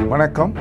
வணக்கம்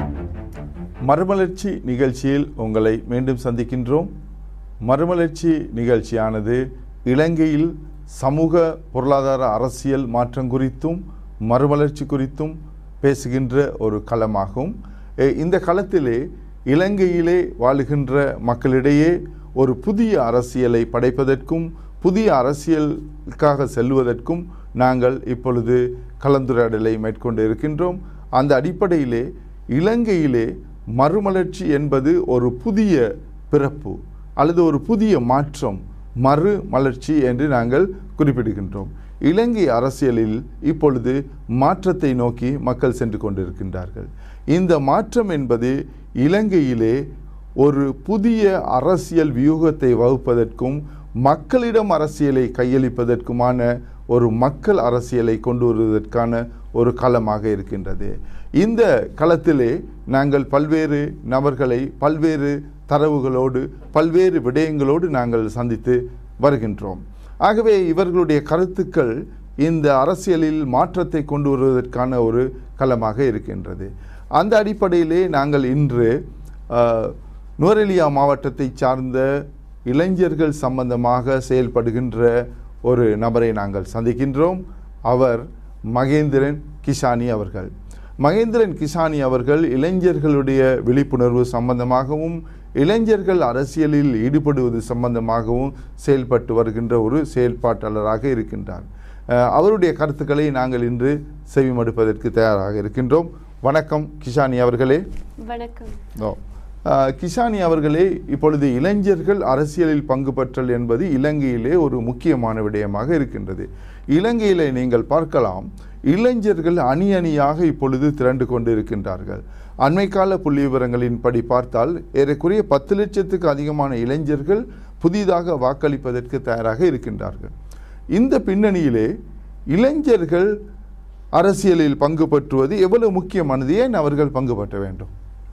மறுமலர்ச்சி நிகழ்ச்சியில் உங்களை மீண்டும் சந்திக்கின்றோம் மறுமலர்ச்சி நிகழ்ச்சியானது இலங்கையில் சமூக பொருளாதார அரசியல் மாற்றம் குறித்தும் மறுமலர்ச்சி குறித்தும் பேசுகின்ற ஒரு களமாகும் எ, இந்த களத்திலே இலங்கையிலே வாழுகின்ற மக்களிடையே ஒரு புதிய அரசியலை படைப்பதற்கும் புதிய அரசியலுக்காக செல்வதற்கும் நாங்கள் இப்பொழுது கலந்துரையாடலை மேற்கொண்டு இருக்கின்றோம் அந்த அடிப்படையிலே இலங்கையிலே மறுமலர்ச்சி என்பது ஒரு புதிய பிறப்பு அல்லது ஒரு புதிய மாற்றம் மறு மலர்ச்சி என்று நாங்கள் குறிப்பிடுகின்றோம் இலங்கை அரசியலில் இப்பொழுது மாற்றத்தை நோக்கி மக்கள் சென்று கொண்டிருக்கின்றார்கள் இந்த மாற்றம் என்பது இலங்கையிலே ஒரு புதிய அரசியல் வியூகத்தை வகுப்பதற்கும் மக்களிடம் அரசியலை கையளிப்பதற்குமான ஒரு மக்கள் அரசியலை கொண்டு வருவதற்கான ஒரு களமாக இருக்கின்றது இந்த களத்திலே நாங்கள் பல்வேறு நபர்களை பல்வேறு தரவுகளோடு பல்வேறு விடயங்களோடு நாங்கள் சந்தித்து வருகின்றோம் ஆகவே இவர்களுடைய கருத்துக்கள் இந்த அரசியலில் மாற்றத்தை கொண்டு வருவதற்கான ஒரு களமாக இருக்கின்றது அந்த அடிப்படையிலே நாங்கள் இன்று அஹ், நுவரெலியா மாவட்டத்தை சார்ந்த இளைஞர்கள் சம்பந்தமாக செயல்படுகின்ற ஒரு நபரை நாங்கள் சந்திக்கின்றோம் அவர் மகேந்திரன் கிஷானி அவர்கள் மகேந்திரன் கிஷானி அவர்கள் இளைஞர்களுடைய விழிப்புணர்வு சம்பந்தமாகவும் இளைஞர்கள் அரசியலில் ஈடுபடுவது சம்பந்தமாகவும் செயல்பட்டு வருகின்ற ஒரு செயல்பாட்டாளராக இருக்கின்றார் அஹ், அவருடைய கருத்துக்களை நாங்கள் இன்று செவிமடுப்பதற்கு தயாராக இருக்கின்றோம் வணக்கம் கிஷானி அவர்களே வணக்கம் ஓ. அஹ், கிஷானி அவர்களே இப்பொழுது இளைஞர்கள் அரசியலில் பங்கு பெற்றல் என்பது இலங்கையிலே ஒரு முக்கியமான விடயமாக இருக்கின்றது இலங்கையிலே நீங்கள் பார்க்கலாம் இளைஞர்கள் அணி அணியாக இப்பொழுது திரண்டு கொண்டு இருக்கின்றார்கள் அண்மைக்கால புள்ளி விவரங்களின்படி பார்த்தால் ஏறக்குறைய பத்து லட்சத்துக்கு அதிகமான இளைஞர்கள் புதிதாக வாக்களிப்பதற்கு தயாராக இருக்கின்றார்கள் இந்த பின்னணியிலே இளைஞர்கள் அரசியலில் பங்கு பெற்றுவது எவ்வளவு முக்கியமானது ஏன் அவர்கள் பங்கு பெற்ற வேண்டும்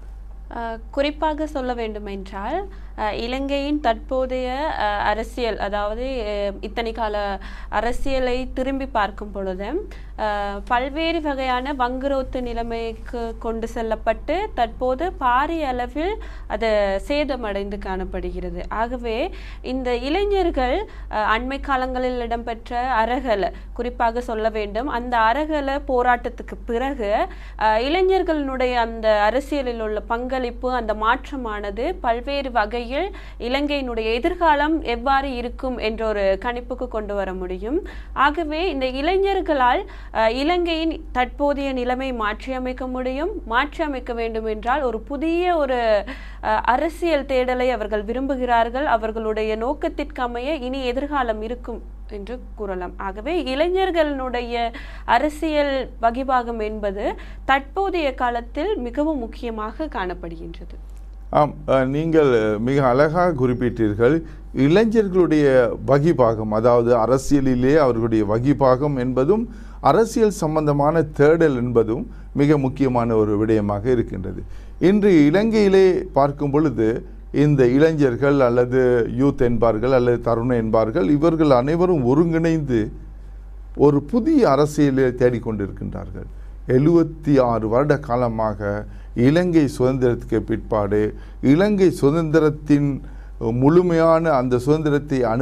அஹ், குறிப்பாக சொல்ல வேண்டுமென்றால் அஹ், இலங்கையின் தற்போதைய அஹ், அரசியல் அதாவது அஹ், இத்தனை கால அரசியலை திரும்பி பார்க்கும் பொழுது அஹ், பல்வேறு வகையான வங்குரோத்து நிலைமைக்கு கொண்டு செல்லப்பட்டு தற்போது பாரிய அளவில் அது சேதமடைந்து காணப்படுகிறது ஆகவே இந்த இளைஞர்கள் அஹ், அண்மை காலங்களில் இடம்பெற்ற அரகல குறிப்பாக சொல்ல வேண்டும் அந்த அரகல போராட்டத்துக்கு பிறகு அஹ், இளைஞர்களுடைய அந்த அரசியலில் உள்ள பங்களிப்பு அந்த மாற்றமானது பல்வேறு வகையில் இலங்கையினுடைய எதிர்காலம் எவ்வாறு இருக்கும் என்ற ஒரு கணிப்புக்கு கொண்டு வர முடியும் ஆகவே இந்த இளைஞர்களால் அஹ், இலங்கையின் தற்போதைய நிலைமை மாற்றியமைக்க முடியும் மாற்றியமைக்க வேண்டும் என்றால் ஒரு புதிய ஒரு அஹ், அரசியல் தேடலை அவர்கள் விரும்புகிறார்கள் அவர்களுடைய நோக்கத்திற்கு அமைய இனி எதிர்காலம் இருக்கும் என்று கூறலாம் ஆகவே இளைஞர்களுடைய அரசியல் வகிபாகம் என்பது தற்போதைய காலத்தில் மிகவும் முக்கியமாக காணப்படுகின்றது ஆம் அஹ், நீங்கள் மிக அழகாக குறிப்பிட்டீர்கள் இளைஞர்களுடைய வகிபாகம் அதாவது அரசியலிலே அவர்களுடைய வகிபாகம் என்பதும் அரசியல் சம்பந்தமான தேடல் என்பதும் மிக முக்கியமான ஒரு விடயமாக இருக்கின்றது இன்று இலங்கையிலே பார்க்கும் பொழுது இந்த இளைஞர்கள் அல்லது யூத் என்பார்கள் அல்லது தருணம் என்பார்கள் இவர்கள் அனைவரும் ஒருங்கிணைந்து ஒரு புதிய அரசியலை தேடிக்கொண்டிருக்கின்றார்கள் எழுபத்தி ஆறு வருட காலமாக இலங்கை சுதந்திரத்துக்கு பிற்பாடு இலங்கை சுதந்திரத்தின் முழுமையான அந்த சுதந்திரத்தை அனு